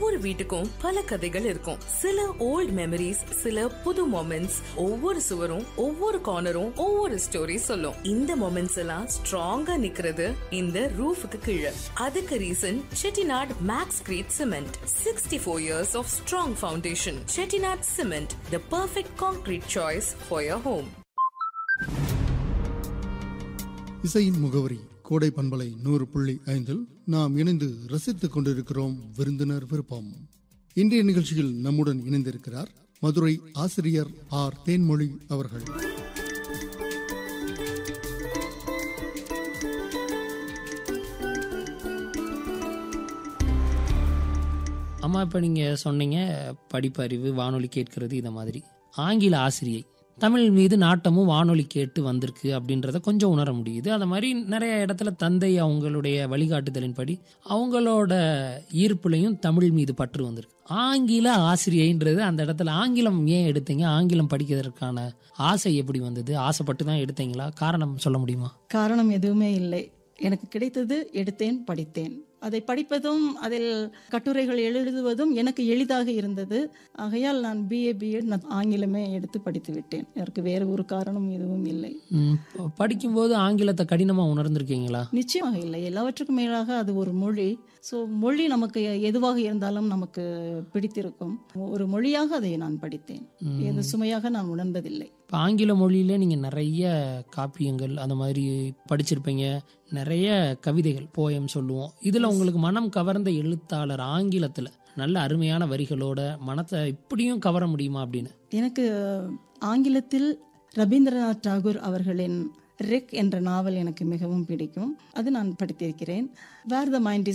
ஒவ்வொரு வீட்டுக்கும் பல கதைகள் இருக்கும் சில ஓல்ட் மெமரிஸ் சில புது மொமெண்ட்ஸ் ஒவ்வொரு சுவரும் ஒவ்வொரு கார்னரும் ஒவ்வொரு ஸ்டோரி சொல்லும் இந்த மொமெண்ட்ஸ் எல்லாம் ஸ்ட்ராங்கா நிக்கிறது இந்த ரூஃபுக்கு கீழே அதுக்கு reason Chettinad maxcrete cement sixty four years of strong foundation Chettinad cement the perfect concrete choice for your home இசையின் முகவரி கோடை பண்பலை நூறு புள்ளி ஐந்தில் நாம் இணைந்து ரசித்துக் கொண்டிருக்கிறோம் விருந்தினர் விருப்பம் இன்றைய நிகழ்ச்சியில் நம்முடன் இணைந்திருக்கிறார் மதுரை ஆசிரியர் ஆர் தேன்மொழி அவர்கள் அம்மா இப்போ நீங்கள் சொன்னீங்க படிப்பறிவு வானொலி கேட்கறது இந்த மாதிரி ஆங்கில ஆசிரியை தமிழ் மீது நாட்டமும் வானொலி கேட்டு வந்திருக்கு அப்படின்றத கொஞ்சம் உணர முடியுது அந்த மாதிரி நிறைய இடத்துல தந்தை அவங்களுடைய வழிகாட்டுதலின்படி அவங்களோட ஈர்ப்புலையும் தமிழ் மீது பற்று வந்திருக்கு ஆங்கில ஆசிரியைன்றது அந்த இடத்துல ஆங்கிலம் ஏன் எடுத்தீங்க ஆங்கிலம் படிக்கிறதுக்கான ஆசை எப்படி வந்தது ஆசைப்பட்டு தான் எடுத்தீங்களா காரணம் சொல்ல முடியுமா காரணம் எதுவுமே இல்லை எனக்கு கிடைத்தது எடுத்தேன் படித்தேன் அதை படிப்பதும் அதில் கட்டுரைகள் எழுதுவதும் எனக்கு எளிதாக இருந்தது ஆகையால் நான் பிஏ பிஎட் நான் ஆங்கிலமே எடுத்து படித்து விட்டேன் எனக்கு வேறு ஒரு காரணம் எதுவும் இல்லை ம், ப- படிக்கும்போது ஆங்கிலத்தை கடினமாக உணர்ந்திருக்கீங்களா நிச்சயமாக இல்லை எல்லாவற்றுக்கும் மேலாக அது ஒரு மொழி ஸோ மொழி நமக்கு எதுவாக இருந்தாலும் நமக்கு பிடித்திருக்கும் ஒரு மொழியாக அதை நான் படித்தேன் எது சுமையாக நான் உணர்ந்ததில்லை இப்போ ஆங்கில மொழியில நீங்கள் நிறைய காப்பியங்கள் அந்த மாதிரி படிச்சிருப்பீங்க நிறைய கவிதைகள் போயம் சொல்லுவோம் இதில் உங்களுக்கு மனம் கவர்ந்த எழுத்தாளர் ஆங்கிலத்தில் நல்ல அருமையான வரிகளோட மனத்தை இப்படியும் கவர முடியுமா அப்படின்னு எனக்கு ஆங்கிலத்தில் ரவீந்திரநாத் டாகூர் அவர்களின் ரெக் என்ற நாவல் எனக்கு மிகவும் பிடிக்கும் அது நான் படித்திருக்கிறேன் வேர் த மைண்ட்